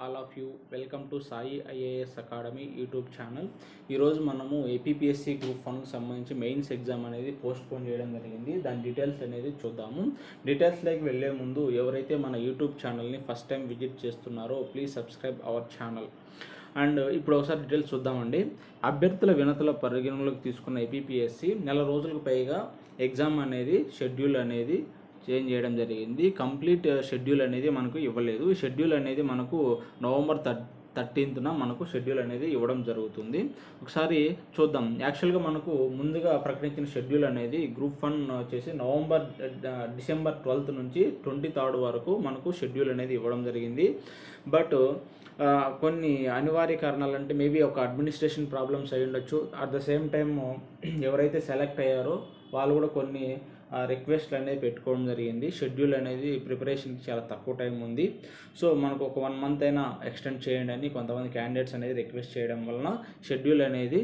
all of you welcome to Sai IAS academy YouTube channel ఈరోజు మనము APSC group వన్కి సంబంధించి మెయిన్స్ ఎగ్జామ్ అనేది పోస్ట్ పోన్ చేయడం జరిగింది దాని డీటెయిల్స్ అనేది చూద్దాము డీటెయిల్స్లోకి వెళ్ళే ముందు ఎవరైతే మన యూట్యూబ్ ఛానల్ని ఫస్ట్ టైం విజిట్ చేస్తున్నారో please subscribe our channel and ఇప్పుడు ఒకసారి డీటెయిల్స్ చూద్దామండి అభ్యర్థుల వినతుల పరిగణలోకి తీసుకున్న ఏపీఎస్సి నెల రోజులకు పైగా ఎగ్జామ్ అనేది షెడ్యూల్ అనేది చేంజ్ చేయడం జరిగింది కంప్లీట్ షెడ్యూల్ అనేది మనకు ఇవ్వలేదు ఈ షెడ్యూల్ అనేది మనకు నవంబర్ థర్ థర్టీన్త్న మనకు షెడ్యూల్ అనేది ఇవ్వడం జరుగుతుంది ఒకసారి చూద్దాం యాక్చువల్గా మనకు ముందుగా ప్రకటించిన షెడ్యూల్ అనేది గ్రూప్ వన్ వచ్చేసి నవంబర్ ఆ, డిసెంబర్ ట్వెల్త్ నుంచి ట్వంటీ థర్డ్ వరకు మనకు షెడ్యూల్ అనేది ఇవ్వడం జరిగింది బట్ ఆ, కొన్ని అనివార్య కారణాలు అంటే మేబీ ఒక అడ్మినిస్ట్రేషన్ ప్రాబ్లమ్స్ అయి ఉండొచ్చు అట్ ద సేమ్ టైమ్ ఎవరైతే సెలెక్ట్ అయ్యారో వాళ్ళు కూడా కొన్ని రిక్వెస్ట్లు అనేది పెట్టుకోవడం జరిగింది షెడ్యూల్ అనేది ప్రిపరేషన్కి చాలా తక్కువ టైం ఉంది సో మనకు ఒక వన్ మంత్ అయినా ఎక్స్టెండ్ చేయండి అని కొంతమంది క్యాండిడేట్స్ అనేది రిక్వెస్ట్ చేయడం వలన షెడ్యూల్ అనేది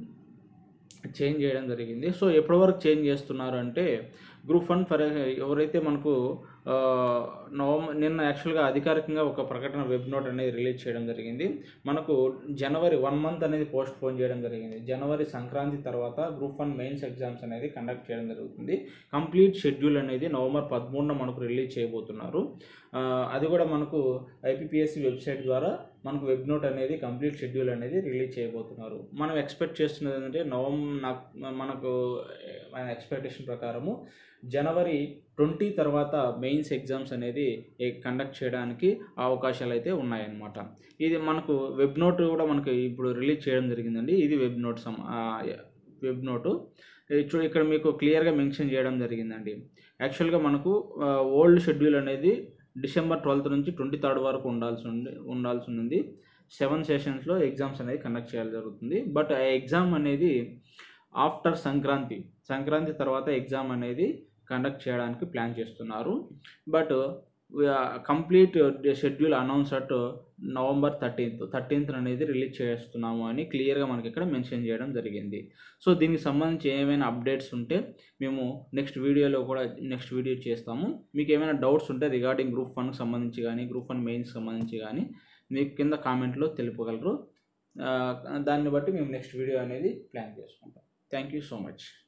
చేంజ్ చేయడం జరిగింది సో ఎప్పటి వరకు చేంజ్ చేస్తున్నారు అంటే గ్రూప్ వన్ ఫర్ ఎవరైతే మనకు ఆ, నవంబర్ నిన్న యాక్చువల్గా అధికారికంగా ఒక ప్రకటన వెబ్ నోట్ అనేది రిలీజ్ చేయడం జరిగింది మనకు జనవరి వన్ మంత్ అనేది పోస్ట్ పోన్ చేయడం జరిగింది జనవరి సంక్రాంతి తర్వాత గ్రూప్ వన్ మెయిన్స్ ఎగ్జామ్స్ అనేది కండక్ట్ చేయడం జరుగుతుంది కంప్లీట్ షెడ్యూల్ అనేది నవంబర్ పదమూడున మనకు రిలీజ్ చేయబోతున్నారు ఆ, అది కూడా మనకు ఐపీపీఎస్సి వెబ్సైట్ ద్వారా మనకు వెబ్ నోట్ అనేది కంప్లీట్ షెడ్యూల్ అనేది రిలీజ్ చేయబోతున్నారు మనం ఎక్స్పెక్ట్ చేస్తున్నది ఏంటంటే నవంబర్ నాకు మనకు మన ఎక్స్పెక్టేషన్ ప్రకారము జనవరి ట్వంటీ తర్వాత మెయిన్స్ ఎగ్జామ్స్ అనేది కండక్ట్ చేయడానికి అవకాశాలు అయితే ఉన్నాయన్నమాట ఇది మనకు వెబ్ నోట్ కూడా మనకు ఇప్పుడు రిలీజ్ చేయడం జరిగిందండి ఇది web note some web note చూ ఇక్కడ మీకు క్లియర్గా మెన్షన్ చేయడం జరిగిందండి యాక్చువల్గా మనకు ఓల్డ్ షెడ్యూల్ అనేది డిసెంబర్ ట్వెల్త్ నుంచి ట్వంటీ థర్డ్ వరకు ఉండాల్సి ఉంది ఉండాల్సి ఉంది సెవెన్ సెషన్స్లో ఎగ్జామ్స్ అనేది కండక్ట్ చేయాలి జరుగుతుంది బట్ ఆ ఎగ్జామ్ అనేది ఆఫ్టర్ సంక్రాంతి సంక్రాంతి తర్వాత ఎగ్జామ్ అనేది కండక్ట్ చేయడానికి ప్లాన్ చేస్తున్నారు but complete schedule announce at November thirteenth thirteenth అనేది రిలీజ్ చేస్తున్నాము అని క్లియర్గా మనకి ఇక్కడ మెన్షన్ చేయడం జరిగింది సో దీనికి సంబంధించి ఏమైనా అప్డేట్స్ ఉంటే మేము నెక్స్ట్ వీడియోలో కూడా నెక్స్ట్ వీడియో చేస్తాము మీకు ఏమైనా డౌట్స్ ఉంటే రిగార్డింగ్ గ్రూప్ వన్కి సంబంధించి కానీ గ్రూప్ వన్ మెయిన్స్ సంబంధించి కానీ మీకు కింద కామెంట్లో తెలుపగలరు ఆ, దాన్ని బట్టి మేము నెక్స్ట్ వీడియో అనేది ప్లాన్ చేసుకుంటాం థ్యాంక్ యూ సో మచ్